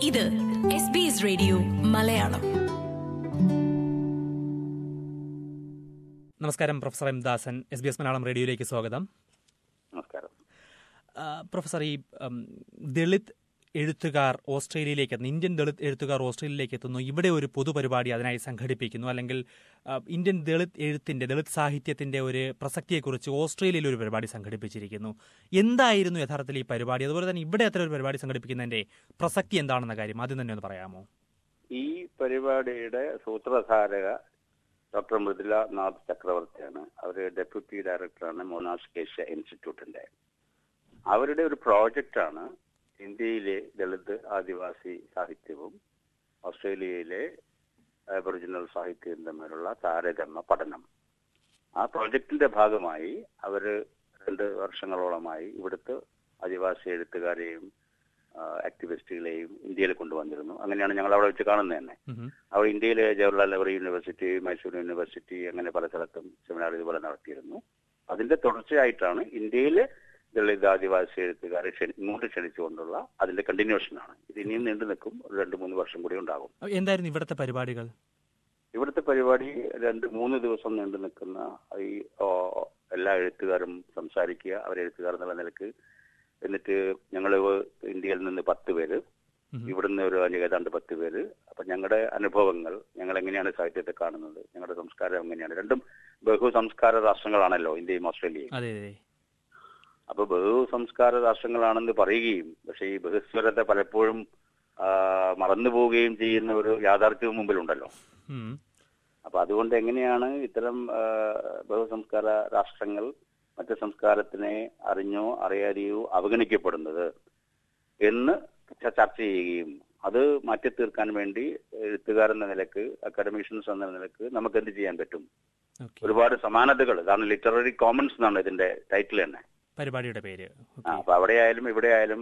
ഇത് S B S radio Malayalam നമസ്കാരം professor M Dasan S B S Malayalam റേഡിയോയിലേക്ക് സ്വാഗതം നമസ്കാരം ആ, പ്രൊഫസർ ഈ ഉം, ദളിത് എഴുത്തുകാർ ഓസ്ട്രേലിയയിലേക്ക് എത്തുന്നു ഇന്ത്യൻ ദളിത് എഴുത്തുകാർ ഓസ്ട്രേലിയയിലേക്ക് എത്തുന്നു ഇവിടെ ഒരു പൊതുപരിപാടി അതിനായി സംഘടിപ്പിക്കുന്നു അല്ലെങ്കിൽ ആ, ഇന്ത്യൻ ദളിത് എഴുത്തിന്റെ ദളിത് സാഹിത്യത്തിന്റെ ഒരു പ്രസക്തിയെക്കുറിച്ച് ഓസ്ട്രേലിയയിൽ ഒരു പരിപാടി സംഘടിപ്പിച്ചിരിക്കുന്നു എന്തായിരുന്നു യഥാർത്ഥത്തിൽ ഈ പരിപാടി അതുപോലെ തന്നെ ഇവിടെ അത്ര ഒരു പരിപാടി സംഘടിപ്പിക്കുന്നതിന്റെ പ്രസക്തി എന്താണെന്ന കാര്യം ആദ്യം തന്നെ ഒന്ന് പറയാമോ ഈ പരിപാടിയുടെ സൂത്രധാരക ഡോക്ടർ മൃദുല നാഥ് ചക്രവർത്തിയാണ് അവർ ഡെപ്യൂട്ടി ഡയറക്ടറാണ് മൊനാസ് ഏഷ്യ ഇൻസ്റ്റിറ്റ്യൂട്ടിന്റെ അവരുടെ ഒരു പ്രോജക്റ്റാണ് ഇന്ത്യയിലെ ദളിത് ആദിവാസി സാഹിത്യവും ഓസ്ട്രേലിയയിലെ അബറിജിനൽ സാഹിത്യവും തമ്മിലുള്ള താരതമ്യ പഠനം ആ പ്രോജക്റ്റിന്റെ ഭാഗമായി അവര് രണ്ട് വർഷങ്ങളോളമായി ഇവിടുത്തെ ആദിവാസി എഴുത്തുകാരെയും ആ, ആക്ടിവിസ്റ്റുകളെയും ഇന്ത്യയിൽ കൊണ്ടുവന്നിരുന്നു അങ്ങനെയാണ് ഞങ്ങൾ അവിടെ വെച്ച് കാണുന്നത് തന്നെ ഉം. അവർ ഇന്ത്യയിലെ ജവഹർലാൽ നെഹ്റു യൂണിവേഴ്സിറ്റി മൈസൂർ യൂണിവേഴ്സിറ്റി അങ്ങനെ പല സ്ഥലത്തും സെമിനാർ ഇതുപോലെ നടത്തിയിരുന്നു അതിന്റെ തുടർച്ചയായിട്ടാണ് ഇന്ത്യയിലെ ദളിത് ആദിവാസി എഴുത്തുകാരെ ക്ഷണി- ഇങ്ങോട്ട് ക്ഷണിച്ചുകൊണ്ടുള്ള അതിന്റെ കണ്ടിന്യൂഷനാണ് ഇത് ഇനിയും നീണ്ടു നിൽക്കും ഒരു രണ്ട് മൂന്ന് വർഷം കൂടി ഉണ്ടാകും എന്തായിരുന്നു ഇവിടുത്തെ പരിപാടികൾ ഇവിടുത്തെ പരിപാടി രണ്ട് മൂന്ന് ദിവസം നീണ്ടു നിൽക്കുന്ന ഈ ഓ, എല്ലാ എഴുത്തുകാരും സംസാരിക്കുക അവർ എഴുത്തുകാർ എന്നുള്ള നിലക്ക് എന്നിട്ട് ഞങ്ങൾ ഇന്ത്യയിൽ നിന്ന് പത്ത് പേര് ഉം. ഇവിടുന്ന് ഒരു ഏതാണ്ട് പത്ത് പേര് അപ്പൊ ഞങ്ങളുടെ അനുഭവങ്ങൾ ഞങ്ങൾ എങ്ങനെയാണ് സാഹിത്യത്തെ കാണുന്നത് ഞങ്ങളുടെ സംസ്കാരം എങ്ങനെയാണ് രണ്ടും ബഹുസംസ്കാര രാഷ്ട്രങ്ങളാണല്ലോ ഇന്ത്യയും ഓസ്ട്രേലിയയും അതെ അതെ അപ്പൊ ബഹുസംസ്കാര രാഷ്ട്രങ്ങളാണെന്ന് പറയുകയും പക്ഷെ ഈ ബഹുസ്വരത പലപ്പോഴും ആ, മറന്നു പോവുകയും ചെയ്യുന്ന ഒരു യാഥാർത്ഥ്യവും മുമ്പിലുണ്ടല്ലോ ഉം. അപ്പൊ അതുകൊണ്ട് എങ്ങനെയാണ് ഇത്തരം ആ, ബഹുസംസ്കാര രാഷ്ട്രങ്ങൾ മറ്റു സംസ്കാരത്തിനെ അറിഞ്ഞോ അറിയാതെയോ അവഗണിക്കപ്പെടുന്നത് എന്ന് ച- ചർച്ച ചെയ്യുകയും അത് മാറ്റി തീർക്കാൻ വേണ്ടി എഴുത്തുകാരെന്ന നിലക്ക് അക്കാഡമീഷ്യൻസ് എന്ന നിലക്ക് നമുക്ക് എന്ത് ചെയ്യാൻ പറ്റും ഓക്കെ ഒരുപാട് സമാനതകൾ ഇതാണ് ലിറ്റററി കോമൺസ് എന്നാണ് ഇതിന്റെ ടൈറ്റിൽ തന്നെ പരിപാടിയുടെ പേര് ആ, അപ്പൊ അവിടെയായാലും ഇവിടെ ആയാലും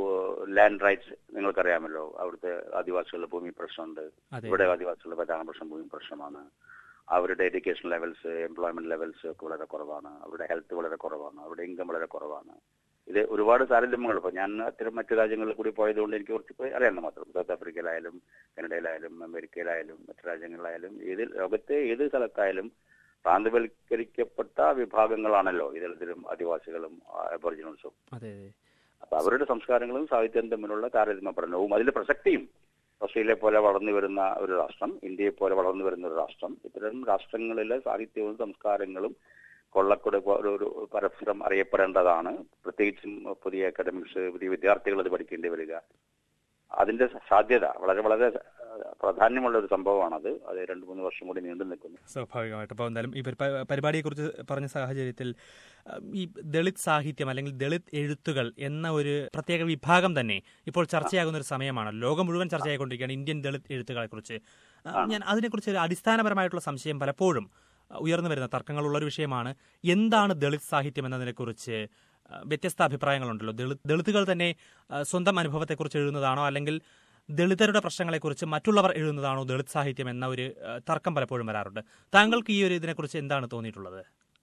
ലാൻഡ് റൈറ്റ്സ് നിങ്ങൾക്കറിയാമല്ലോ അവിടുത്തെ ആദിവാസികളുടെ ഭൂമി പ്രശ്നമുണ്ട് അതെ ഇവിടെ ആദിവാസികളുടെ പ്രധാന പ്രശ്നം ഭൂമി പ്രശ്നമാണ് അവരുടെ എഡ്യൂക്കേഷൻ ലെവൽസ് എംപ്ലോയ്മെന്റ് ലെവൽസ് ഒക്കെ വളരെ കുറവാണ് അവരുടെ ഹെൽത്ത് വളരെ കുറവാണ് അവരുടെ ഇൻകം വളരെ കുറവാണ് ഇത് ഒരുപാട് താരതമ്യങ്ങൾ ഇപ്പൊ ഞാൻ അത്തരം മറ്റു രാജ്യങ്ങളിൽ കൂടി പോയതുകൊണ്ട് എനിക്ക് കുറച്ച് പോയി അറിയാമെന്ന് മാത്രം സൗത്ത് ആഫ്രിക്കയിലായാലും കാനഡയിലായാലും അമേരിക്കയിലായാലും മറ്റു രാജ്യങ്ങളിലായാലും ഏത് ലോകത്തെ ഏത് സ്ഥലത്തായാലും പ്രാന്തവൽക്കരിക്കപ്പെട്ട വിഭാഗങ്ങളാണല്ലോ ഇതിലും ആദിവാസികളും അബോറിജിനൽസും അതെ അതെ അപ്പൊ അവരുടെ സംസ്കാരങ്ങളും സാഹിത്യവും തമ്മിലുള്ള താരതമ്യ പഠനവും അതിന്റെ പ്രസക്തിയും ഓസ്ട്രേലിയ പോലെ വളർന്നു വരുന്ന ഒരു രാഷ്ട്രം ഇന്ത്യയെ പോലെ വളർന്നു വരുന്ന ഒരു രാഷ്ട്രം ഇത്തരം രാഷ്ട്രങ്ങളിലെ സാഹിത്യവും സംസ്കാരങ്ങളും കൊള്ളക്കൂടെ ഒരു ഒരു പരസ്പരം അറിയപ്പെടേണ്ടതാണ് പ്രത്യേകിച്ചും പുതിയ അക്കാഡമിക്സ് പുതിയ വിദ്യാർത്ഥികൾ അത് പഠിക്കേണ്ടി വരിക അതിന്റെ സാധ്യത വളരെ വളരെ പ്രാധാന്യമുള്ള ഒരു സംഭവമാണത് അത് രണ്ട് മൂന്ന് വർഷം കൂടി നീണ്ടു നിൽക്കുന്നു സ്വാഭാവികമായിട്ട് അപ്പോൾ എന്തായാലും ഈ പരിപാ- പരിപാടിയെക്കുറിച്ച് പറഞ്ഞ സാഹചര്യത്തിൽ ഉം, ഈ ദളിത് സാഹിത്യം അല്ലെങ്കിൽ ദളിത് എഴുത്തുകൾ എന്ന ഒരു പ്രത്യേക വിഭാഗം തന്നെ ഇപ്പോൾ ചർച്ചയാകുന്ന ഒരു സമയമാണ് ലോകം മുഴുവൻ ചർച്ചയായിക്കൊണ്ടിരിക്കുകയാണ് ഇന്ത്യൻ ദളിത് എഴുത്തുകളെ കുറിച്ച് ഞാൻ അതിനെക്കുറിച്ച് ഒരു അടിസ്ഥാനപരമായിട്ടുള്ള സംശയം പലപ്പോഴും അഹ്, ഉയർന്നു വരുന്ന തർക്കങ്ങളുള്ള ഒരു വിഷയമാണ് എന്താണ് ദളിത് സാഹിത്യം എന്നതിനെക്കുറിച്ച് അഹ്, വ്യത്യസ്ത അഭിപ്രായങ്ങളുണ്ടല്ലോ ദളിത് ദളിതുകൾ തന്നെ അഹ്, സ്വന്തം അനുഭവത്തെക്കുറിച്ച് എഴുതുന്നതാണോ അല്ലെങ്കിൽ ദളിതരുടെ പ്രശ്നങ്ങളെക്കുറിച്ച് മറ്റുള്ളവർ എഴുതുന്നതാണോ ദളിത് സാഹിത്യം എന്ന ഒരു അഹ്, തർക്കം പലപ്പോഴും വരാറുണ്ട് താങ്കൾക്ക് ഈ ഒരു ഇതിനെക്കുറിച്ച് എന്താണ് തോന്നിയിട്ടുള്ളത്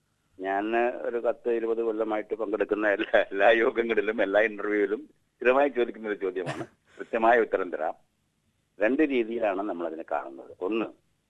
ഞാൻ ഒരു പത്ത് ഇരുപത് കൊല്ലമായിട്ട് പങ്കെടുക്കുന്ന എല്ലാ എല്ലാ യോഗങ്ങളിലും എല്ലാ ഇന്റർവ്യൂവിലും സ്ഥിരമായി ചോദിക്കുന്ന ഒരു ചോദ്യമാണ് കൃത്യമായ ഉത്തരം തരാം രണ്ട് രീതിയിലാണ് നമ്മൾ അതിനെ കാണുന്നത് ഒന്ന്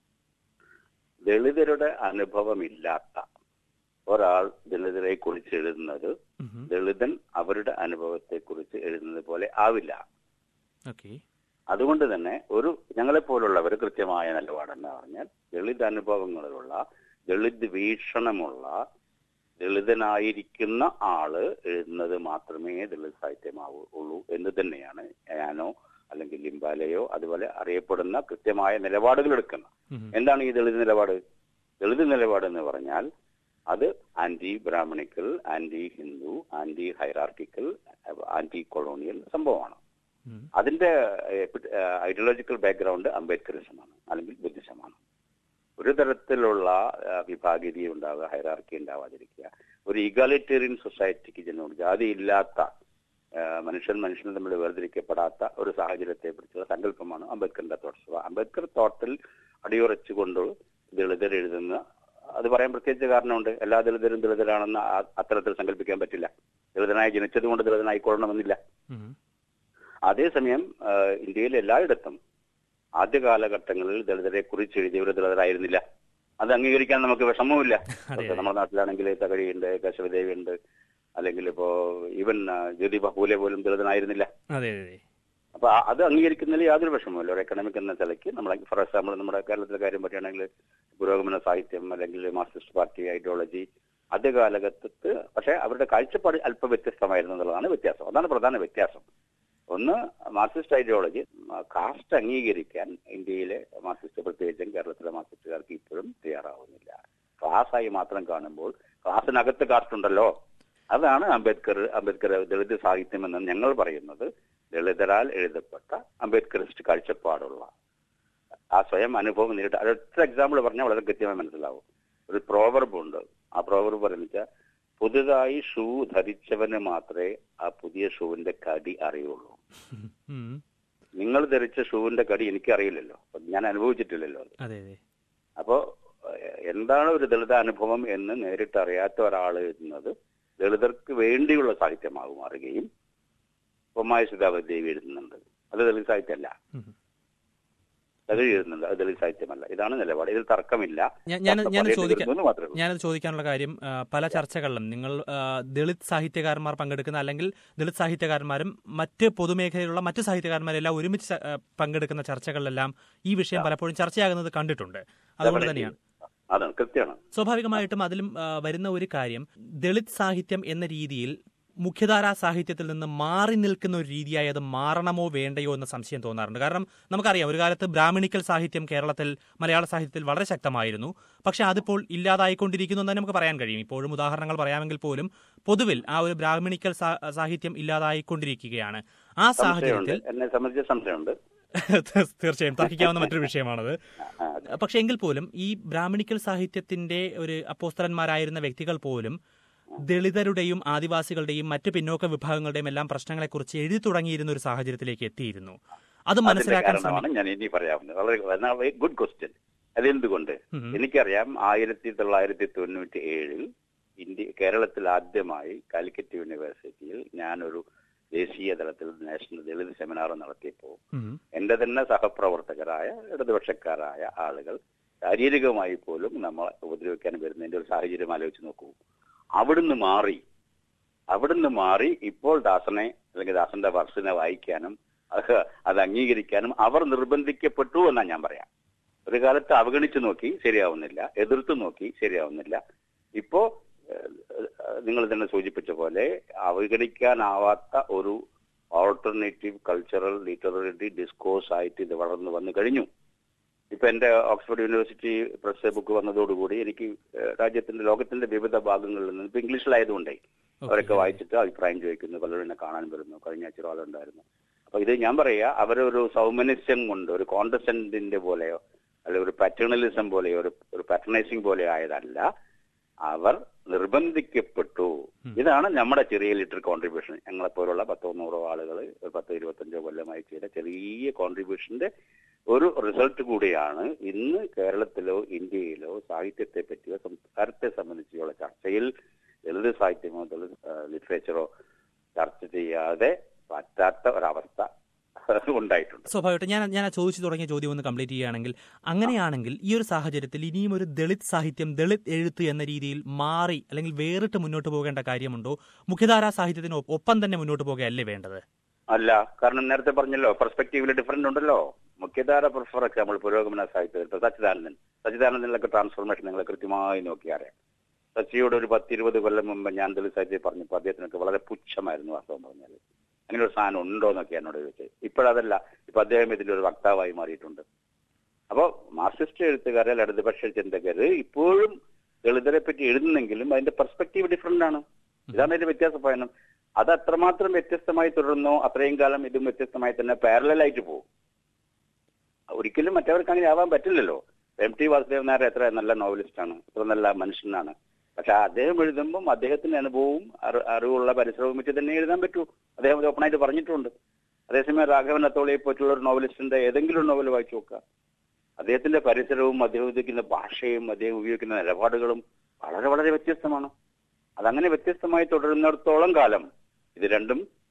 ദളിതരുടെ അനുഭവമില്ലാത്ത ഒരാൾ ദളിതരെ കുറിച്ച് എഴുതുന്നത് ഉം. ദളിതൻ അവരുടെ അനുഭവത്തെ കുറിച്ച് എഴുതുന്നത് പോലെ ആവില്ല ഓക്കെ അതുകൊണ്ട് തന്നെ ഒരു ഞങ്ങളെ പോലുള്ളവർ കൃത്യമായ നിലപാടെന്ന് പറഞ്ഞാൽ ദളിത് അനുഭവങ്ങളിലുള്ള ദളിത് വീക്ഷണമുള്ള ദളിതനായിരിക്കുന്ന ആള് എഴുതുന്നത് മാത്രമേ ദളിത് സാഹിത്യമാവൂ ഉള്ളൂ എന്ന് തന്നെയാണ് ഞാനോ അല്ലെങ്കിൽ ലിംബാലയോ അതുപോലെ അറിയപ്പെടുന്ന കൃത്യമായ നിലപാടുകൾ എടുക്കുന്നത് ഉം. എന്താണ് ഈ ദളിത് നിലപാട് ദളിത് നിലപാട് എന്ന് പറഞ്ഞാൽ അത് anti brahmanical anti Hindu anti hierarchical anti colonial സംഭവമാണ് ഉം. അതിന്റെ ഐഡിയോളജിക്കൽ ബാക്ക്ഗ്രൗണ്ട് അംബേദ്കറിസമാണ് അല്ലെങ്കിൽ ബുദ്ധിസമാണ് ഒരു തരത്തിലുള്ള ആ, വിഭാഗീയത ഉണ്ടാവുക ഹൈറാർക്കി ഉണ്ടാവാതിരിക്കുക ഒരു ഇഗാലിറ്റേറിയൻ സൊസൈറ്റിക്ക് ജനോട് ജാതി ഇല്ലാത്ത ആ, മനുഷ്യൻ മനുഷ്യൻ തമ്മിൽ വേർതിരിക്കപ്പെടാത്ത ഒരു സാഹചര്യത്തെ കുറിച്ചുള്ള സങ്കല്പമാണ് അംബേദ്കറിന്റെ തോട്ട്സ് അംബേദ്കർ തോട്ടിൽ അടിയുറച്ചുകൊണ്ട് ദളിതർ എഴുതുന്ന അത് പറയാൻ പ്രത്യേകിച്ച് കാരണമുണ്ട് എല്ലാ ദളിതരും ദളിതരാണെന്ന് ആ- അത്തരത്തിൽ സങ്കല്പിക്കാൻ പറ്റില്ല ദളിതനായി ജനിച്ചത് കൊണ്ട് ദളിതനായിക്കൊള്ളണമെന്നില്ല ഉം. അതേസമയം ആ, ഇന്ത്യയിൽ എല്ലായിടത്തും ആദ്യ കാലഘട്ടങ്ങളിൽ ദളിതരെ കുറിച്ച് എഴുതിയവർ ദളിതരായിരുന്നില്ല അത് അംഗീകരിക്കാൻ നമുക്ക് വിഷമവുമില്ല അതെ. ഇപ്പൊ നമ്മുടെ നാട്ടിലാണെങ്കിൽ തകഴിയുണ്ട് കേശവദേവി ഉണ്ട് അല്ലെങ്കിൽ ഇപ്പോ ഈവൻ ആ, ജ്യോതിബ പൂലെ പോലും ദളിതനായിരുന്നില്ല അതെ അതെ അതെ അപ്പൊ ആ- അത് അംഗീകരിക്കുന്നതിൽ യാതൊരു വിഷമവുമില്ല ഒരു എക്കണമിക് എന്ന നിലയ്ക്ക് നമ്മൾ ഫോർ എക്സാമ്പിൾ നമ്മുടെ കേരളത്തിലെ കാര്യം പറയുകയാണെങ്കിൽ പുരോഗമന സാഹിത്യം അല്ലെങ്കിൽ മാർക്സിസ്റ്റ് പാർട്ടി ഐഡിയോളജി ആദ്യ കാലഘട്ടത്ത് പക്ഷെ അവരുടെ കാഴ്ചപ്പാട് അല്പം വ്യത്യസ്തമായിരുന്നു എന്നുള്ളതാണ് വ്യത്യാസം അതാണ് പ്രധാന വ്യത്യാസം ഒന്ന് മാർക്സിസ്റ്റ് ഐഡിയോളജി കാസ്റ്റ് അംഗീകരിക്കാൻ ഇന്ത്യയിലെ മാർക്സിസ്റ്റ് പ്രത്യേകിച്ചും കേരളത്തിലെ മാർക്സിസ്റ്റുകാർക്ക് ഇപ്പോഴും തയ്യാറാവുന്നില്ല ക്ലാസ്സായി മാത്രം കാണുമ്പോൾ ക്ലാസ്സിനകത്ത് കാസ്റ്റ് ഉണ്ടല്ലോ അതാണ് അംബേദ്കർ അംബേദ്കർ ദളിത് സാഹിത്യം എന്ന് ഞങ്ങൾ പറയുന്നത് ദളിതരാൽ എഴുതപ്പെട്ട അംബേദ്കറിസ്റ്റ് കാഴ്ചപ്പാടുള്ള ആ സ്വയം അനുഭവം നേരിട്ട് അടുത്ത എക്സാമ്പിൾ പറഞ്ഞാൽ വളരെ കൃത്യമായി മനസ്സിലാവും ഒരു പ്രോവർബ് ഉണ്ട് ആ പ്രോവർബ് പറയുന്നത് പുതുതായി ഷൂ ധരിച്ചവന് മാത്രമേ ആ പുതിയ ഷൂവിന്റെ കടി അറിയുള്ളൂ ഉം. നിങ്ങൾ ധരിച്ച ഷൂവിന്റെ കടി എനിക്ക് അറിയില്ലല്ലോ അപ്പൊ ഞാൻ അനുഭവിച്ചിട്ടില്ലല്ലോ അത് അതെ അതെ അപ്പോ ഏഹ്, എന്താണ് ഒരു ദളിത അനുഭവം എന്ന് നേരിട്ട് അറിയാത്ത ഒരാൾ എഴുതുന്നത് ദളിതർക്ക് വേണ്ടിയുള്ള സാഹിത്യമാകു മാറുകയും ഉമ്മായ സുധാകർ ദേവി എഴുതുന്നുണ്ട് അത് ദളിത് സാഹിത്യമല്ല ഉം. അത് എഴുതുന്നുണ്ട് അത് ദളിത് സാഹിത്യമല്ല ഇതാണ് നിലപാട് ഇതിൽ തർക്കമില്ല ഞാൻ ഞാൻ ഞാൻ പറയേണ്ടി ചോദിക്കാൻ വരുന്നു എന്ന് മാത്രമേ ഉള്ളൂ. ഞാനത് ചോദിക്കാനുള്ള കാര്യം ആ, പല ചർച്ചകളിലും നിങ്ങൾ ആ, ദളിത് സാഹിത്യകാരന്മാർ പങ്കെടുക്കുന്ന അല്ലെങ്കിൽ ദളിത് സാഹിത്യകാരന്മാരും മറ്റ് പൊതുമേഖലയിലുള്ള മറ്റ് സാഹിത്യകാരന്മാരെല്ലാം ഒരുമിച്ച് ച- ആ, പങ്കെടുക്കുന്ന ചർച്ചകളിലെല്ലാം ഈ വിഷയം പലപ്പോഴും ചർച്ചയാകുന്നത് കണ്ടിട്ടുണ്ട് അതുകൊണ്ട് തന്നെയാണ് അതാണ് കൃത്യമാണ് സ്വാഭാവികമായിട്ടും അതിലും ആ, വരുന്ന ഒരു കാര്യം ദളിത് സാഹിത്യം എന്ന രീതിയിൽ മുഖ്യധാരാ സാഹിത്യത്തിൽ നിന്ന് മാറി നിൽക്കുന്ന ഒരു രീതിയായി അത് മാറണമോ വേണ്ടയോ എന്ന സംശയം തോന്നാറുണ്ട് കാരണം നമുക്കറിയാം ഒരു കാലത്ത് ബ്രാഹ്മണിക്കൽ സാഹിത്യം കേരളത്തിൽ മലയാള സാഹിത്യത്തിൽ വളരെ ശക്തമായിരുന്നു പക്ഷെ അതിപ്പോൾ ഇല്ലാതായിക്കൊണ്ടിരിക്കുന്നു എന്ന് തന്നെ നമുക്ക് പറയാൻ കഴിയും ഇപ്പോഴും ഉദാഹരണങ്ങൾ പറയാമെങ്കിൽ പോലും പൊതുവിൽ ആ ഒരു ബ്രാഹ്മണിക്കൽ സാ- സാഹിത്യം ഇല്ലാതായിക്കൊണ്ടിരിക്കുകയാണ് ആ സംശയമുണ്ട് സാഹചര്യത്തിൽ എന്നെ സംബന്ധിച്ച സംശയമുണ്ട് തീർച്ചയായും തർക്കിക്കാവുന്ന മറ്റൊരു വിഷയമാണത് ആ, അതെ. പക്ഷെ എങ്കിൽ പോലും ഈ ബ്രാഹ്മണിക്കൽ സാഹിത്യത്തിന്റെ ഒരു അപ്പോസ്തലന്മാരായിരുന്ന വ്യക്തികൾ പോലും ദളിതരുടെയും ആദിവാസികളുടെയും മറ്റ് പിന്നോക്ക വിഭാഗങ്ങളുടെയും എല്ലാം പ്രശ്നങ്ങളെക്കുറിച്ച് എഴുതി തുടങ്ങിയിരുന്ന ഒരു സാഹചര്യത്തിലേക്ക് എത്തിയിരുന്നു അത് അതിന്റെ മനസ്സിലാക്കാൻ കാരണമാണ് ഞാൻ ഇനി പറയാവുന്നത് വളരെ ഗുഡ് ക്വസ്റ്റ്യൻ അതെന്തുകൊണ്ട് ഉം. എനിക്കറിയാം ആയിരത്തി തൊള്ളായിരത്തി തൊണ്ണൂറ്റി ഏഴിൽ ഇന്ത്യ കേരളത്തിൽ ആദ്യമായി കാലിക്കറ്റ് യൂണിവേഴ്സിറ്റിയിൽ ഞാനൊരു ദേശീയ തലത്തിൽ നാഷണൽ ദളിത് സെമിനാർ നടത്തിയപ്പോൾ ഉം. എന്റെ തന്നെ സഹപ്രവർത്തകരായ ഇടതുപക്ഷക്കാരായ ആളുകൾ ശാരീരികമായി പോലും നമ്മളെ ഉപദ്രവിക്കാൻ വരുന്നതിന്റെ ഒരു സാഹചര്യം ആലോചിച്ച് നോക്കൂ അവിടുന്ന് മാറി അവിടുന്ന് മാറി ഇപ്പോൾ ദാസനെ അല്ലെങ്കിൽ ദാസന്റെ വർഷനെ വായിക്കാനും അത് അത് അംഗീകരിക്കാനും അവർ നിർബന്ധിക്കപ്പെട്ടു എന്നാ ഞാൻ പറയാം ഒരു കാലത്ത് അവഗണിച്ചു നോക്കി ശരിയാവുന്നില്ല എതിർത്തു നോക്കി ശരിയാവുന്നില്ല ഇപ്പോ നിങ്ങൾ തന്നെ സൂചിപ്പിച്ച പോലെ അവഗണിക്കാനാവാത്ത ഒരു ഓൾട്ടർനേറ്റീവ് കൾച്ചറൽ ലിറ്റററി ഡിസ്കോഴ്സ് ആയിട്ട് ഇത് വളർന്നു വന്നു കഴിഞ്ഞു ഇപ്പൊ എന്റെ ഓക്സ്ഫോർഡ് യൂണിവേഴ്സിറ്റി പ്രസ് ബുക്ക് വന്നതോടുകൂടി എനിക്ക് ഏഹ്, രാജ്യത്തിന്റെ ലോകത്തിന്റെ വിവിധ ഭാഗങ്ങളിൽ നിന്ന് ഇപ്പൊ ഇംഗ്ലീഷിലായതുകൊണ്ടേ അവരൊക്കെ വായിച്ചിട്ട് അഭിപ്രായം ചോദിക്കുന്നു പലരും എന്നെ കാണാൻ വരുന്നു കഴിഞ്ഞ ആഴ്ച ആളുണ്ടായിരുന്നു അപ്പൊ ഇത് ഞാൻ പറയാ അവരൊരു സൗമനസ്യം കൊണ്ട് ഒരു കോണ്ടസെന്റിന്റെ പോലെയോ അല്ലെ ഒരു പാറ്റേണലിസം പോലെയോ ഒരു ഒരു പാറ്റർണൈസിംഗ് പോലെ ആയതല്ല അവർ നിർബന്ധിക്കപ്പെട്ടു ഇതാണ് നമ്മുടെ ചെറിയ ലിറ്റർ കോൺട്രിബ്യൂഷൻ ഞങ്ങളെപ്പോലുള്ള പത്തോ നൂറോ ആളുകൾ ഒരു പത്തോ ഇരുപത്തഞ്ചോ കൊല്ലമായി ചെയ്ത ചെറിയ കോൺട്രിബ്യൂഷന്റെ ഒരു റിസൾട്ട് കൂടിയാണ് ഇന്ന് കേരളത്തിലോ ഇന്ത്യയിലോ സാഹിത്യത്തെ പറ്റിയോ സംസ്കാരത്തെ സംബന്ധിച്ചുള്ള ചർച്ചയിൽ ദളിത് സാഹിത്യമോ ദളിത് ലിറ്ററേച്ചറോ ചർച്ച ചെയ്യാതെ പറ്റാത്ത ഒരവസ്ഥ ഉണ്ടായിട്ടുണ്ട് സ്വാഭാവികമായിട്ടും ഞാൻ ഞാൻ ആ ചോദിച്ചു തുടങ്ങിയ ചോദ്യം ഒന്ന് കംപ്ലീറ്റ് ചെയ്യുകയാണെങ്കിൽ അങ്ങനെയാണെങ്കിൽ ഈ ഒരു സാഹചര്യത്തിൽ ഇനിയും ഒരു ദളിത് സാഹിത്യം ദളിത് എഴുത്ത് എന്ന രീതിയിൽ മാറി അല്ലെങ്കിൽ വേറിട്ട് മുന്നോട്ട് പോകേണ്ട കാര്യമുണ്ടോ മുഖ്യധാരാ സാഹിത്യത്തിന് ഒ- ഒപ്പം തന്നെ മുന്നോട്ട് പോകുകയല്ലേ വേണ്ടത് അല്ല കാരണം നേരത്തെ പറഞ്ഞല്ലോ പെർസ്പെക്റ്റീവിൽ ഡിഫറൻറ്റ് ഉണ്ടല്ലോ മുഖ്യധാര ഫോർ എക്സാമ്പിൾ പുരോഗമന സാഹിത്യത്തിൽ ഇപ്പൊ സച്ചിദാനന്ദൻ സച്ചിദാനന്ദനിലൊക്കെ ട്രാൻസ്ഫോർമേഷൻ നിങ്ങൾ കൃത്യമായി നോക്കിയറിയാം സച്ചിയോട് ഒരു പത്തിരുപത് കൊല്ലം മുമ്പ് ഞാൻ ദളിത് സാഹിത്യം പറഞ്ഞപ്പോൾ അദ്ദേഹത്തിനൊക്കെ വളരെ പുച്ഛമായിരുന്നു വാസ്തവം പറഞ്ഞാൽ അങ്ങനെ ഒരു സാധനം ഉണ്ടോ എന്നൊക്കെ എന്നോട് ചോദിച്ചത് ഇപ്പോഴതല്ല ഇപ്പൊ അദ്ദേഹം ഇതിന്റെ ഒരു വക്താവായി മാറിയിട്ടുണ്ട് അപ്പോ മാർക്സിസ്റ്റ് എഴുത്തുകാരെ അല്ല ഇടതുപക്ഷ ചിന്തകര് ഇപ്പോഴും ദളിതരെ പറ്റി എഴുതുന്നെങ്കിലും അതിന്റെ പെർസ്പെക്റ്റീവ് ഡിഫറെന്റ് ആണ് ഇതാണ് അതിന്റെ വ്യത്യാസം പറയുന്നത് അത് അത്രമാത്രം വ്യത്യസ്തമായി തുടർന്നോ അത്രയും കാലം ഇതും വ്യത്യസ്തമായി തന്നെ പാരലായിട്ട് പോകും ഒരിക്കലും മറ്റവർക്ക് അങ്ങനെ ആവാൻ പറ്റില്ലല്ലോ എം ടി വാസുദേവൻ നായർ എത്ര നല്ല നോവലിസ്റ്റാണ് എത്ര നല്ല മനുഷ്യനാണ് പക്ഷെ അദ്ദേഹം എഴുതുമ്പം അദ്ദേഹത്തിന്റെ അനുഭവവും അറി- അറിവുള്ള പരിശ്രമവും വെച്ച് തന്നെ എഴുതാൻ പറ്റൂ അദ്ദേഹം ഇത് ഓപ്പണായിട്ട് പറഞ്ഞിട്ടുണ്ട് അതേസമയം രാഘവൻ അത്തോളിയെ പറ്റുള്ള ഒരു നോവലിസ്റ്റിന്റെ ഏതെങ്കിലും ഒരു നോവൽ വായിച്ചു നോക്കുക അദ്ദേഹത്തിന്റെ പരിസരവും അദ്ദേഹം ഉപയോഗിക്കുന്ന ഭാഷയും അദ്ദേഹം ഉപയോഗിക്കുന്ന നിലപാടുകളും വളരെ വളരെ വ്യത്യസ്തമാണ് അതങ്ങനെ വ്യത്യസ്തമായി തുടരുന്നിടത്തോളം കാലം ഇത് രണ്ടും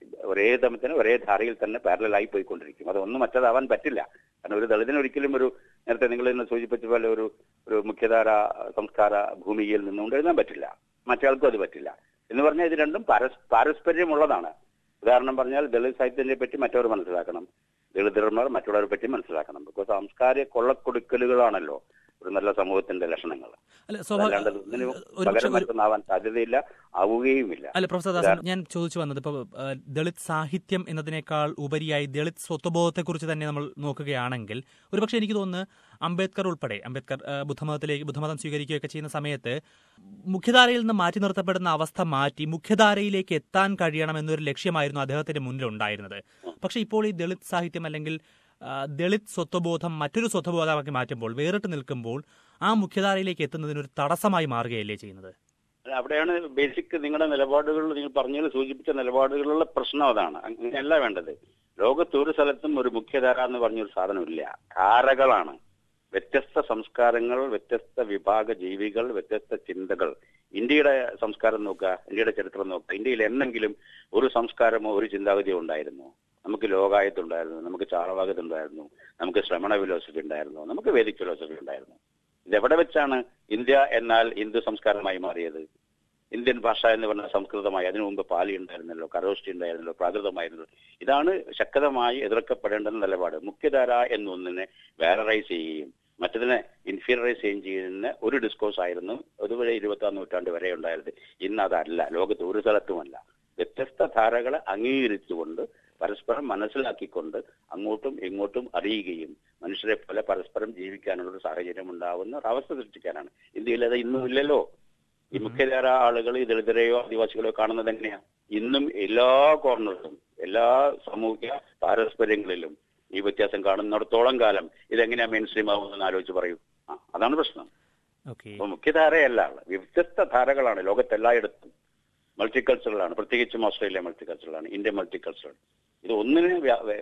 ഒരേ തമത്തിന് ഒരേ ധാരയിൽ തന്നെ പാരലായി പോയിക്കൊണ്ടിരിക്കും അതൊന്നും മറ്റതാവാൻ പറ്റില്ല കാരണം ഒരു ദളിതിന് ഒരിക്കലും ഒരു നേരത്തെ നിങ്ങൾ ഇന്ന് സൂചിപ്പിച്ച പോലെ ഒരു ഒരു മുഖ്യധാര സംസ്കാര ഭൂമികയിൽ നിന്നുകൊണ്ട് എഴുതാൻ പറ്റില്ല മറ്റേയാൾക്കും അത് പറ്റില്ല എന്ന് പറഞ്ഞാൽ ഇത് രണ്ടും പരസ് പാരസ്പര്യമുള്ളതാണ് ഉദാഹരണം പറഞ്ഞാൽ ദളിത് സാഹിത്യത്തെ പറ്റി മറ്റവർ മനസ്സിലാക്കണം ദളിതർമാർ മറ്റുള്ളവരെ പറ്റി മനസ്സിലാക്കണം ബിക്കോസ് സാംസ്കാരിക കൊള്ളക്കൊടുക്കലുകളാണല്ലോ ഒരു നല്ല സമൂഹത്തിന്റെ ലക്ഷണങ്ങൾ അല്ല അല്ലാണ്ട് സ്വാഭാവിക ഒന്നിനും ഒരു പക്ഷേ പകരം മറ്റൊന്നാവാൻ സാധ്യതയില്ല ആവുകയുമില്ല അല്ല പ്രൊഫസർ ദാസൻ ഞാൻ ചോദിച്ചു വന്നത് ഇപ്പോൾ ദളിത് സാഹിത്യം എന്നതിനേക്കാൾ ഉപരിയായി ദളിത് സ്വത്വബോധത്തെക്കുറിച്ച് തന്നെ നമ്മൾ നോക്കുകയാണെങ്കിൽ ഒരുപക്ഷെ എനിക്ക് തോന്നുന്നു അംബേദ്കർ ഉൾപ്പെടെ അംബേദ്കർ ആ, ബുദ്ധമതത്തിലേക്ക് ബുദ്ധമതം സ്വീകരിക്കുകയൊക്കെ ചെയ്യുന്ന സമയത്ത് മുഖ്യധാരയിൽ നിന്ന് മാറ്റി നിർത്തപ്പെടുന്ന അവസ്ഥ മാറ്റി മുഖ്യധാരയിലേക്ക് എത്താൻ കഴിയണം എന്നൊരു ലക്ഷ്യമായിരുന്നു അദ്ദേഹത്തിന്റെ മുന്നിൽ ഉണ്ടായിരുന്നത് പക്ഷേ ഇപ്പോൾ ഈ ദളിത് സാഹിത്യം അല്ലെങ്കിൽ ആ, ദളിത് സ്വത്വബോധം മറ്റൊരു സ്വത്വബോധമാക്കി മാറ്റുമ്പോൾ വേറിട്ട് നിൽക്കുമ്പോൾ ആ മുഖ്യധാരയിലേക്ക് എത്തുന്നതിന് ഒരു തടസ്സമായി മാറുകയല്ലേ ചെയ്യുന്നത് അല്ല, അവിടെയാണ് ബേസിക് നിങ്ങളുടെ നിലപാടുകൾ നിങ്ങൾ പറഞ്ഞതിൽ സൂചിപ്പിച്ച നിലപാടുകളിലുള്ള പ്രശ്നം അതാണ് അങ്ങനെയല്ല വേണ്ടത് ലോകത്ത് ഒരു സ്ഥലത്തും ഒരു മുഖ്യധാര എന്ന് പറഞ്ഞൊരു സാധനമില്ല ധാരകളാണ് വ്യത്യസ്ത സംസ്കാരങ്ങൾ വ്യത്യസ്ത വിഭാഗ ജീവികൾ വ്യത്യസ്ത ചിന്തകൾ ഇന്ത്യയുടെ സംസ്കാരം നോക്കുക ഇന്ത്യയുടെ ചരിത്രം നോക്കുക ഇന്ത്യയിൽ എന്നെങ്കിലും ഒരു സംസ്കാരമോ ഒരു ചിന്താഗതിയോ ഉണ്ടായിരുന്നു നമുക്ക് ലോകായത്തുണ്ടായിരുന്നു നമുക്ക് ചാളവാകത്തുണ്ടായിരുന്നു നമുക്ക് ശ്രമണ ഫിലോസഫി ഉണ്ടായിരുന്നു നമുക്ക് വേദിക് ഫിലോസഫി ഉണ്ടായിരുന്നു ഇതെവിടെ വെച്ചാണ് ഇന്ത്യ എന്നാൽ ഹിന്ദു സംസ്കാരമായി മാറിയത് ഇന്ത്യൻ ഭാഷ എന്ന് പറഞ്ഞ സംസ്കൃതമായി അതിനു മുമ്പ് പാലി ഉണ്ടായിരുന്നല്ലോ കരോഷ്ടി ഉണ്ടായിരുന്നല്ലോ പ്രാകൃതമായിരുന്നല്ലോ ഇതാണ് ശക്തമായി എതിർക്കപ്പെടേണ്ടുന്ന നിലപാട് മുഖ്യധാര എന്നൊന്നിനെ വേററൈസ് ചെയ്യുകയും മറ്റതിനെ ഇൻഫീരിയറൈസ് ചെയ്യുകയും ചെയ്യുന്ന ഒരു ഡിസ്കോഴ്സ് ആയിരുന്നു അതുവരെ ഇരുപത്താം നൂറ്റാണ്ട് വരെ ഉണ്ടായത് ഇന്ന് അതല്ല ലോകത്ത് ഒരു സ്ഥലത്തുമല്ല വ്യത്യസ്ത ധാരകളെ അംഗീകരിച്ചുകൊണ്ട് പരസ്പരം മനസ്സിലാക്കിക്കൊണ്ട് അങ്ങോട്ടും ഇങ്ങോട്ടും അറിയുകയും മനുഷ്യരെ പോലെ പരസ്പരം ജീവിക്കാനുള്ള ഒരു സാഹചര്യം ഉണ്ടാവുന്ന ഒരു അവസ്ഥ സൃഷ്ടിക്കാനാണ് ഇന്ത്യയിൽ അത് ഇന്നും ഇല്ലല്ലോ ഈ മുഖ്യധാര ആളുകൾ ഈ ദളിതരെയോ ആദിവാസികളെയോ കാണുന്നത് എങ്ങനെയാ ഇന്നും എല്ലാ കോർണറിലും എല്ലാ സാമൂഹിക പാരസ്പര്യങ്ങളിലും ഈ വ്യത്യാസം കാണുന്നിടത്തോളം കാലം ഇതെങ്ങനെയാ മെയിൻ സ്ട്രീം ആവുമെന്ന് ആലോചിച്ച് പറയൂ ആ, അതാണ് പ്രശ്നം ഓക്കെ അപ്പൊ മുഖ്യധാരയല്ല വ്യത്യസ്ത ധാരകളാണ് ലോകത്തെല്ലായിടത്തും മൾട്ടിക്കൾച്ചറലാണ് പ്രത്യേകിച്ചും ഓസ്ട്രേലിയ മൾട്ടിക്കൾച്ചറലാണ് ഇന്ത്യ മൾട്ടിക്കൾച്ചറൽ ഇത് ഒന്നിനെ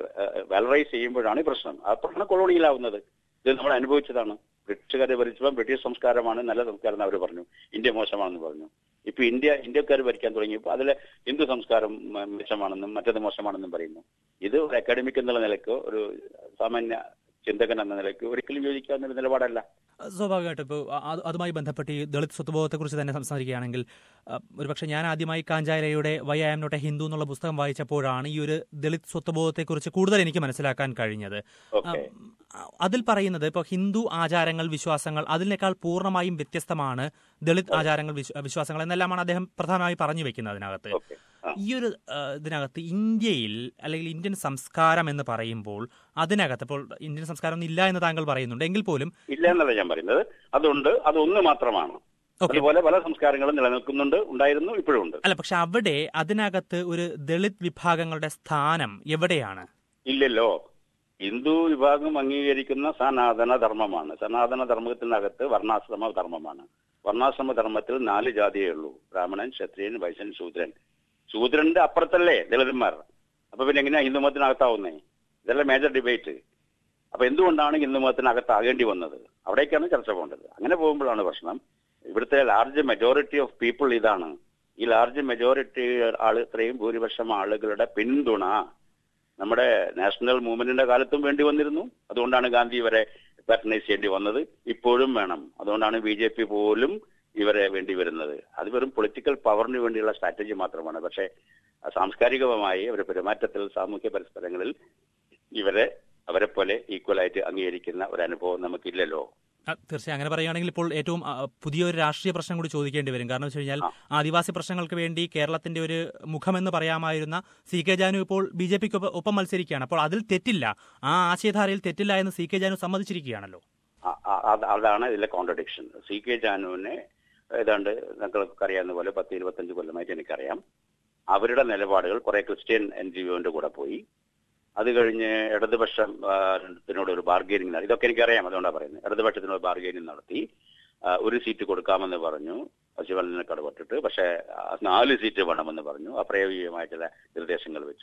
വാലറൈസ് ചെയ്യുമ്പോഴാണ് ഈ പ്രശ്നം അപ്പോഴാണ് കൊളോണിയലാവുന്നത് ഇത് നമ്മൾ അനുഭവിച്ചതാണ് ബ്രിട്ടീഷുകാരെ ഭരിച്ചപ്പോൾ ബ്രിട്ടീഷ് സംസ്കാരമാണ് നല്ല സംസ്കാരം എന്ന് അവർ പറഞ്ഞു ഇന്ത്യ മോശമാണെന്ന് പറഞ്ഞു ഇപ്പൊ ഇന്ത്യ ഇന്ത്യക്കാർ ഭരിക്കാൻ തുടങ്ങിയപ്പോൾ അതിലെ ഹിന്ദു സംസ്കാരം മ- മെച്ചമാണെന്നും മറ്റത് മോശമാണെന്നും പറയുന്നു ഇത് ഒരു അക്കാഡമിക് എന്നുള്ള നിലയ്ക്കോ ഒരു സാമാന്യ ചിന്തകൻ എന്ന നിലയ്ക്ക് ഒരിക്കലും യോജിക്കാവുന്ന ഒരു നിലപാടല്ല സ്വാഭാവികമായിട്ടും ഇപ്പോൾ അത് അതുമായി ബന്ധപ്പെട്ട് ഈ ദളിത് സ്വത്വബോധത്തെക്കുറിച്ച് തന്നെ സംസാരിക്കുകയാണെങ്കിൽ ആ, ഒരുപക്ഷെ ഞാൻ ആദ്യമായി കാഞ്ചാരയുടെ why I'm not a Hindu എന്നുള്ള പുസ്തകം വായിച്ചപ്പോഴാണ് ഈ ഒരു ദളിത് സ്വത്വബോധത്തെക്കുറിച്ച് കൂടുതൽ എനിക്ക് മനസ്സിലാക്കാൻ കഴിഞ്ഞത് ആ, ഓക്കെ അതിൽ പറയുന്നത് ഇപ്പോൾ ഹിന്ദു ആചാരങ്ങൾ വിശ്വാസങ്ങൾ അതിനേക്കാൾ പൂർണ്ണമായും വ്യത്യസ്തമാണ് ദളിത് ആചാരങ്ങൾ വിശ്വ- വിശ്വാസങ്ങൾ എന്നെല്ലാമാണ് അദ്ദേഹം പ്രധാനമായി പറഞ്ഞു വെക്കുന്നത് അതിനകത്ത് ഓക്കെ ആ ഈ ഒരു ആ, ഇതിനകത്ത് ഇന്ത്യയിൽ അല്ലെങ്കിൽ ഇന്ത്യൻ സംസ്കാരം എന്ന് പറയുമ്പോൾ അതിനകത്ത് ഇപ്പോൾ ഇന്ത്യൻ സംസ്കാരം ഒന്നും ഇല്ല എന്ന് താങ്കൾ പറയുന്നുണ്ട് എങ്കിൽ പോലും ഇല്ല എന്നല്ല ഞാൻ പറയുന്നത് അതുണ്ട് അതൊന്ന് മാത്രമാണ് ഓക്കെ അതുപോലെ പല സംസ്കാരങ്ങളും നിലനിൽക്കുന്നുണ്ട് ഉണ്ടായിരുന്നു ഇപ്പോഴും ഉണ്ട് അല്ല പക്ഷെ അവിടെ അതിനകത്ത് ഒരു ദളിത് വിഭാഗങ്ങളുടെ സ്ഥാനം എവിടെയാണ് ഇല്ലല്ലോ ഹിന്ദു വിഭാഗം അംഗീകരിക്കുന്ന സനാതന ധർമ്മമാണ് സനാതന ധർമ്മത്തിനകത്ത് വർണ്ണാശ്രമ ധർമ്മമാണ് വർണ്ണാശ്രമ ധർമ്മത്തിൽ നാല് ജാതിയേ ഉള്ളൂ ബ്രാഹ്മണൻ ക്ഷത്രിയൻ വൈശ്യൻ ശൂദ്രൻ ശൂദ്രന്റെ അപ്പുറത്തല്ലേ ദളിതന്മാർ അപ്പൊ പിന്നെ എങ്ങനെയാ ഹിന്ദു മതത്തിനകത്താവുന്നേ ഇതല്ല മേജർ ഡിബേറ്റ് അപ്പൊ എന്തുകൊണ്ടാണ് ഹിന്ദു മതത്തിനകത്താകേണ്ടി വന്നത് അവിടേക്കാണ് ചർച്ച പോകേണ്ടത് അങ്ങനെ പോകുമ്പോഴാണ് പ്രശ്നം ഇവിടുത്തെ ലാർജ് മെജോറിറ്റി ഓഫ് പീപ്പിൾ ഇതാണ് ഈ ലാർജ് മെജോറിറ്റി ആൾ ഇത്രയും ഭൂരിപക്ഷം ആളുകളുടെ പിന്തുണ നമ്മുടെ നാഷണൽ മൂവ്മെന്റിന്റെ കാലത്തും വേണ്ടി വന്നിരുന്നു അതുകൊണ്ടാണ് ഗാന്ധി ഇവരെ പാറ്റനൈസ് ചെയ്യേണ്ടി വന്നത് ഇപ്പോഴും വേണം അതുകൊണ്ടാണ് ബി ജെ പി പോലും ഇവരെ വേണ്ടി വരുന്നത് അത് വെറും പൊളിറ്റിക്കൽ പവറിന് വേണ്ടിയുള്ള സ്ട്രാറ്റജി മാത്രമാണ് പക്ഷേ സാംസ്കാരികമായി അവരുടെ പെരുമാറ്റത്തിൽ സാമൂഹ്യ പരസ്പരങ്ങളിൽ ഇവരെ അവരെ പോലെ ഈക്വലായിട്ട് അംഗീകരിക്കുന്ന ഒരു അനുഭവം നമുക്കില്ലല്ലോ ആ, തീർച്ചയായും അങ്ങനെ പറയുകയാണെങ്കിൽ ഇപ്പോൾ ഏറ്റവും ആ, പുതിയൊരു രാഷ്ട്രീയ പ്രശ്നം കൂടി ചോദിക്കേണ്ടി വരും കാരണം വെച്ച് കഴിഞ്ഞാൽ ആദിവാസി പ്രശ്നങ്ങൾക്ക് വേണ്ടി കേരളത്തിന്റെ ഒരു മുഖമെന്ന് പറയാമായിരുന്ന സി കെ ജാനു ഇപ്പോൾ ബി ജെ പിക്ക് ഒപ്പം മത്സരിക്കുകയാണ് അപ്പോൾ അതിൽ തെറ്റില്ല ആ ആശയധാരയിൽ തെറ്റില്ല എന്ന് സി കെ ജാനു സമ്മതിച്ചിരിക്കുകയാണല്ലോ അ- അ- അത് അതാണ് ഇതിലെ കോൺട്രഡിക്ഷൻ സി കെ ജാനുവിനെ ഏതാണ്ട് നിങ്ങൾക്ക് അറിയാവുന്ന പോലെ പത്ത് ഇരുപത്തഞ്ച് കൊല്ലമായിട്ട് എനിക്കറിയാം അവരുടെ നിലപാടുകൾ കുറെ ക്രിസ്ത്യൻ എൻ ജി ഒന്റെ കൂടെ പോയി അത് കഴിഞ്ഞ് ഇടതുപക്ഷം ആ, ത്തിനോട് ഒരു ബാർഗൈനിങ് നടത്തി ഇതൊക്കെ എനിക്കറിയാം അതുകൊണ്ടാണ് പറയുന്നത് ഇടതുപക്ഷത്തിനോട് ബാർഗൈനിങ് നടത്തി ആ, ഒരു സീറ്റ് കൊടുക്കാമെന്ന് പറഞ്ഞു ശിവലിനെ കടപെട്ടിട്ട് പക്ഷേ ആ, നാല് സീറ്റ് വേണമെന്ന് പറഞ്ഞു അപ്രായോഗികമായിട്ടുള്ള നിർദ്ദേശങ്ങൾ വെച്ചു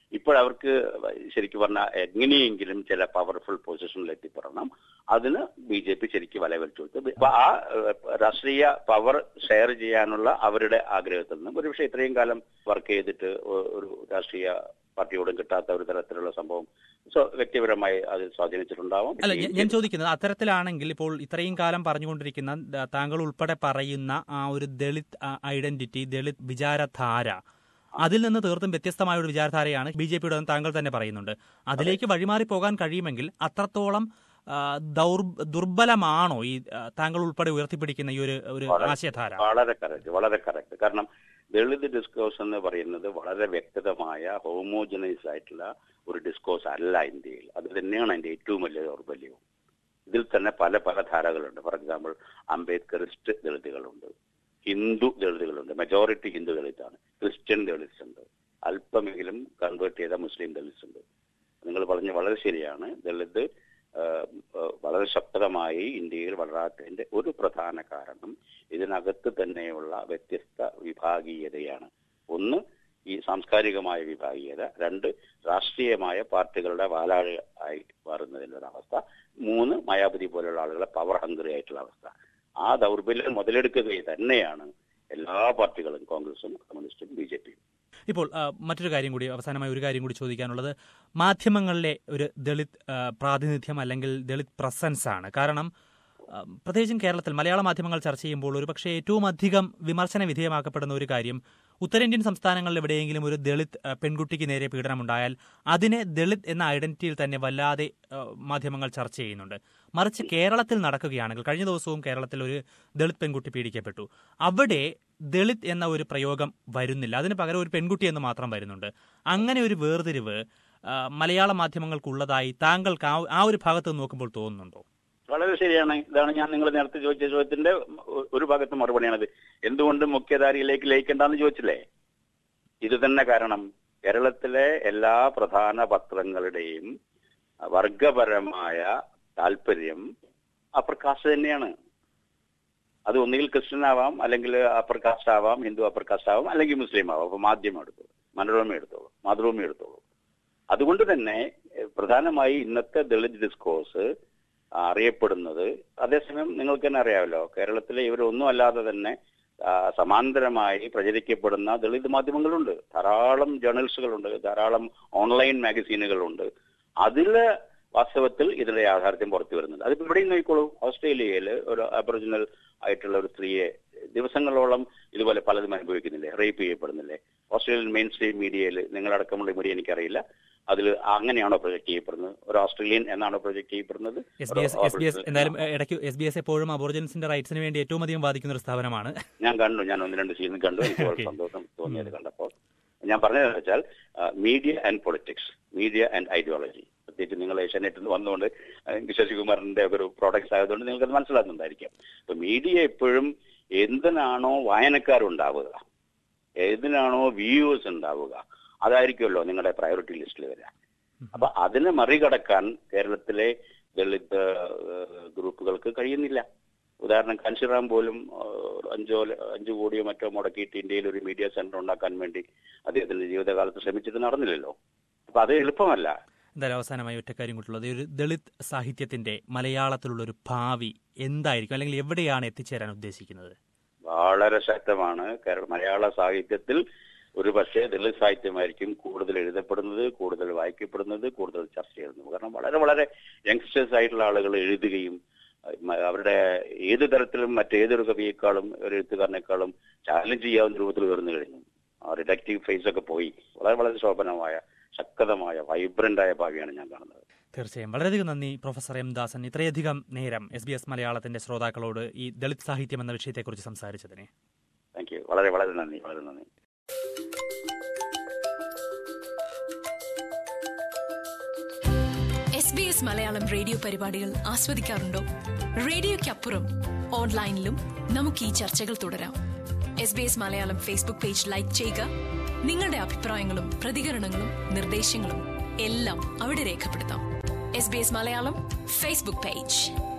ഇപ്പോഴവർക്ക് ശരിക്കും പറഞ്ഞാൽ എങ്ങനെയെങ്കിലും ചില പവർഫുൾ പൊസിഷനിൽ എത്തിപ്പെടണം അതിന് ബി ജെ പി ശരിക്കും വലവെച്ചു കൊടുത്തു അപ്പൊ ആ ഏഹ്, രാഷ്ട്രീയ പവർ ഷെയർ ചെയ്യാനുള്ള അവരുടെ ആഗ്രഹത്തിൽ നിന്നും ഒരുപക്ഷെ ഇത്രയും കാലം വർക്ക് ചെയ്തിട്ട് ഒ- ഒരു രാഷ്ട്രീയ പാർട്ടിയോടും കിട്ടാത്ത ഒരു തരത്തിലുള്ള സംഭവം സോ വ്യക്തിപരമായി അത് സ്വാധീനിച്ചിട്ടുണ്ടാവും അല്ല ഞാൻ- ഞാൻ ചോദിക്കുന്നത് അത്തരത്തിലാണെങ്കിൽ ഇപ്പോൾ ഇത്രയും കാലം പറഞ്ഞുകൊണ്ടിരിക്കുന്ന ദ- താങ്കൾ ഉൾപ്പെടെ പറയുന്ന ആ ഒരു ദളിത് ആ, ഐഡന്റിറ്റി ദളിത് വിചാരധാര അതിൽ നിന്ന് തീർത്തും വ്യത്യസ്തമായ ഒരു വിചാരധാരയാണ് ബി ജെ പിയുടെ താങ്കൾ തന്നെ പറയുന്നുണ്ട് അതിലേക്ക് വഴിമാറി പോകാൻ കഴിയുമെങ്കിൽ അത്രത്തോളം ആ, ദൗർ ദുർബലമാണോ ഈ ആ, താങ്കൾ ഉൾപ്പെടെ ഉയർത്തിപ്പിടിക്കുന്ന ഈ ഒരു ഒരു വളരെ- ആശയധാര വളരെ കറക്റ്റ് വളരെ കറക്റ്റ് കാരണം ദളിത് ഡിസ്കോഴ്സ് എന്ന് പറയുന്നത് വളരെ വ്യക്തമായ ഹോമോജനൈസ് ആയിട്ടുള്ള ഒരു ഡിസ്കോഴ്സ് അല്ല ഇന്ത്യയിൽ അത് തന്നെയാണ് അതിന്റെ ഏറ്റവും വലിയ ദൗർബല്യവും ഇതിൽ തന്നെ പല പല ധാരകളുണ്ട് ഫോർ എക്സാമ്പിൾ അംബേദ്കറിസ്റ്റ് ദളിതുകളുണ്ട് ഹിന്ദു ദളിതുകളുണ്ട് മെജോറിറ്റി ഹിന്ദു ദളിതാണ് ക്രിസ്ത്യൻ ദളിത്സ് ഉണ്ട് അല്പമെങ്കിലും കൺവേർട്ട് ചെയ്ത മുസ്ലിം ദളിത്സ് ഉണ്ട് നിങ്ങൾ പറഞ്ഞ വളരെ ശരിയാണ് ദളിത് ആഹ്, ആഹ്, വളരെ ശക്തമായി ഇന്ത്യയിൽ വളരാത്തതിന്റെ ഒരു പ്രധാന കാരണം ഇതിനകത്ത് തന്നെയുള്ള വ്യത്യസ്ത വിഭാഗീയതയാണ് ഒന്ന് ഈ സാംസ്കാരികമായ വിഭാഗീയത രണ്ട് രാഷ്ട്രീയമായ പാർട്ടികളുടെ വാലാഴ് ആയി മാറുന്നതിന്റെ ഒരു അവസ്ഥ മൂന്ന് മായാവതി പോലുള്ള ആളുകളെ പവർ ഹംഗ്രി ആയിട്ടുള്ള അവസ്ഥ ആ ദൗർബല്യം മുതലെടുക്കുക തന്നെയാണ് എല്ലാ പാർട്ടികളും കോൺഗ്രസും കമ്മ്യൂണിസ്റ്റും ബി ജെ പിയും ഇപ്പോൾ ആ, മറ്റൊരു കാര്യം കൂടി അവസാനമായി ഒരു കാര്യം കൂടി ചോദിക്കാനുള്ളത് മാധ്യമങ്ങളിലെ ഒരു ദളിത് ആ, പ്രാതിനിധ്യം അല്ലെങ്കിൽ ദളിത് പ്രസൻസ് ആണ് കാരണം ആ, പ്രത്യേകിച്ചും കേരളത്തിൽ മലയാള മാധ്യമങ്ങൾ ചർച്ച ചെയ്യുമ്പോൾ ഒരുപക്ഷെ ഏറ്റവും അധികം വിമർശന വിധേയമാക്കപ്പെടുന്ന ഒരു കാര്യം ഉത്തരേന്ത്യൻ സംസ്ഥാനങ്ങളിൽ എവിടെയെങ്കിലും ഒരു ദളിത് ആ, പെൺകുട്ടിക്ക് നേരെ പീഡനമുണ്ടായാൽ അതിനെ ദളിത് എന്ന ഐഡന്റിറ്റിയിൽ തന്നെ വല്ലാതെ ആ, മാധ്യമങ്ങൾ ചർച്ച ചെയ്യുന്നുണ്ട് മറിച്ച് കേരളത്തിൽ നടക്കുകയാണെങ്കിൽ കഴിഞ്ഞ ദിവസവും കേരളത്തിൽ ഒരു ദളിത് പെൺകുട്ടി പീഡിക്കപ്പെട്ടു അവിടെ ദളിത് എന്ന ഒരു പ്രയോഗം വരുന്നില്ല അതിന് പകരം ഒരു പെൺകുട്ടി എന്ന് മാത്രം വരുന്നുണ്ട് അങ്ങനെ ഒരു വേർതിരിവ് ആ, മലയാള മാധ്യമങ്ങൾക്കുള്ളതായി താങ്കൾക്ക് ആ- ആ ഒരു ഭാഗത്ത് നിന്ന് നോക്കുമ്പോൾ തോന്നുന്നുണ്ടോ വളരെ ശരിയാണ് ഇതാണ് ഞാൻ നിങ്ങൾ നേരത്തെ ചോദിച്ച ചോദ്യത്തിന്റെ ഒ- ഒരു ഭാഗത്ത് മറുപടിയാണത് എന്തുകൊണ്ട് മുഖ്യധാരയിലേക്ക് ലയിക്കണ്ടെന്ന് ചോദിച്ചില്ലേ ഇത് തന്നെ കാരണം കേരളത്തിലെ എല്ലാ പ്രധാന പത്രങ്ങളുടെയും വർഗപരമായ താല്പര്യം അപ്പർ കാസ്റ്റ് തന്നെയാണ് അത് ഒന്നുകിൽ ക്രിസ്ത്യൻ ആവാം അല്ലെങ്കിൽ അപ്പർ കാസ്റ്റ് ആവാം ഹിന്ദു അപ്പർ കാസ്റ്റ് ആവാം അല്ലെങ്കിൽ മുസ്ലിം ആവാം അപ്പൊ മാധ്യമം എടുത്തോളൂ മനോരമ എടുത്തോളൂ മാതൃഭൂമി എടുത്തോളൂ അതുകൊണ്ട് തന്നെ എഹ്, പ്രധാനമായി ഇന്നത്തെ ദളിത് ഡിസ്കോഴ്സ് അറിയപ്പെടുന്നത് അതേസമയം നിങ്ങൾക്ക് തന്നെ അറിയാമല്ലോ കേരളത്തിലെ ഇവരൊന്നും അല്ലാതെ തന്നെ ആ, സമാന്തരമായി പ്രചരിക്കപ്പെടുന്ന ദളിത് മാധ്യമങ്ങളുണ്ട് ധാരാളം ജേർണൽസുകളുണ്ട് ധാരാളം ഓൺലൈൻ മാഗസീനുകളുണ്ട് അതില് വാസ്തവത്തിൽ ഇതിന്റെ യാഥാർത്ഥ്യം പുറത്തു വരുന്നുണ്ട് അതിപ്പോ ഇവിടെയും നോക്കിക്കോളൂ ഓസ്ട്രേലിയയിൽ ഒരു അബറിജിനൽ ആയിട്ടുള്ള ഒരു സ്ത്രീയെ ദിവസങ്ങളോളം ഇതുപോലെ പലതും അനുഭവിക്കുന്നില്ലേ റേപ്പ് ചെയ്യപ്പെടുന്നില്ലേ ഓസ്ട്രേലിയൻ മെയിൻ സ്ട്രീം മീഡിയയിൽ നിങ്ങളടക്കമുള്ള മീഡിയ എനിക്കറിയില്ല അതിൽ അങ്ങനെയാണോ പ്രൊജക്ട് ചെയ്യപ്പെടുന്നത് ഒരു ഓസ്ട്രേലിയൻ എന്നാണോ പ്രൊജക്ട് ചെയ്യപ്പെടുന്നത് S B S S B S എന്തായാലും ഏഹ്, ഇടയ്ക്ക് എസ് ബി എസ് എപ്പോഴും അബോർജൻസിന്റെ റൈറ്റ്സിന് വേണ്ടി ഏറ്റവും അധികം വാദിക്കുന്ന ഒരു സ്ഥാപനമാണ് ഞാൻ കണ്ടു ഞാൻ ഒന്ന് രണ്ട് സീസൺ കണ്ടു എനിക്ക് വളരെ Okay. സന്തോഷം തോന്നിയത് കണ്ടപ്പോൾ ഞാൻ പറഞ്ഞതെന്ന് വെച്ചാൽ media and politics media and ideology പ്രത്യേകിച്ച് നിങ്ങൾ ഏഷ്യാനെറ്റിൽ നിന്ന് വന്നുകൊണ്ട് എനിക്ക് ശശികുമാറിന്റെ ഒരു പ്രോഡക്ട്സ് ആയതുകൊണ്ട് നിങ്ങൾക്ക് അത് മനസ്സിലാക്കുന്നുണ്ടായിരിക്കാം അപ്പൊ മീഡിയ എപ്പോഴും എന്തിനാണോ വായനക്കാരുണ്ടാവുക ഏതിനാണോ വ്യൂവേഴ്സ് ഉണ്ടാവുക അതായിരിക്കുമല്ലോ നിങ്ങളുടെ പ്രയോറിറ്റി ലിസ്റ്റിൽ വരിക അപ്പൊ അതിനെ മറികടക്കാൻ കേരളത്തിലെ ദളിത് ഏഹ്, ഗ്രൂപ്പുകൾക്ക് കഴിയുന്നില്ല ഉദാഹരണം കാഞ്ചിറാം പോലും ഏഹ്, അഞ്ചോ ല- അഞ്ചു കോടിയോ മറ്റോ മുടക്കിയിട്ട് ഇന്ത്യയിൽ ഒരു മീഡിയ സെന്റർ ഉണ്ടാക്കാൻ വേണ്ടി അദ്ദേഹത്തിന്റെ ജീവിതകാലത്ത് ശ്രമിച്ചിട്ട് നടന്നില്ലല്ലോ അപ്പൊ അത് എളുപ്പമല്ല എന്തായാലും അവസാനമായി ഒറ്റ കാര്യം കൂട്ടുള്ളത് ഒരു ദളിത് സാഹിത്യത്തിന്റെ മലയാളത്തിലുള്ള ഒരു ഭാവി എന്തായിരിക്കും അല്ലെങ്കിൽ എവിടെയാണ് എത്തിച്ചേരാൻ ഉദ്ദേശിക്കുന്നത് വളരെ ശക്തമാണ് കേരള മലയാള സാഹിത്യത്തിൽ ഒരു പക്ഷേ ദളിത് സാഹിത്യമായിരിക്കും കൂടുതൽ എഴുതപ്പെടുന്നത് കൂടുതൽ വായിക്കപ്പെടുന്നത് കൂടുതൽ ചർച്ച ചെയ്യുന്നത് കാരണം വളരെ വളരെ യങ്സ്റ്റേഴ്സ് ആയിട്ടുള്ള ആളുകൾ എഴുതുകയും അഹ് അവരുടെ ഏത് തരത്തിലും മറ്റേതൊരു കവിയേക്കാളും ഒരു എഴുത്തുകാരനേക്കാളും ചാലഞ്ച് ചെയ്യാവുന്ന രൂപത്തിൽ ഉയർന്നു കഴിഞ്ഞു ആ റിഡക്റ്റീവ് ഫേസ് ഒക്കെ പോയി വളരെ വളരെ ശോഭനമായ ശക്തമായ വൈബ്രന്റ് ആയ ഭാവിയാണ് ഞാൻ കാണുന്നത് തീർച്ചയായും വളരെയധികം നന്ദി പ്രൊഫസർ എം ദാസൻ ഇത്രയധികം നേരം എസ് ബി എസ് മലയാളത്തിന്റെ ശ്രോതാക്കളോട് ഈ ദളിത് സാഹിത്യം എന്ന വിഷയത്തെക്കുറിച്ച് സംസാരിച്ചതിന് താങ്ക് യു വളരെ വളരെ നന്ദി വളരെ നന്ദി S B S Malayalam radio പരിപാടികൾ ആസ്വദിക്കാറുണ്ടോ റേഡിയോയ്ക്കപ്പുറം ഓൺലൈനിലും നമുക്ക് ഈ ചർച്ചകൾ തുടരാം S B S Malayalam Facebook page like ചെയ്യുക നിങ്ങളുടെ അഭിപ്രായങ്ങളും പ്രതികരണങ്ങളും നിർദ്ദേശങ്ങളും എല്ലാം അവിടെ രേഖപ്പെടുത്താം S B S Malayalam Facebook page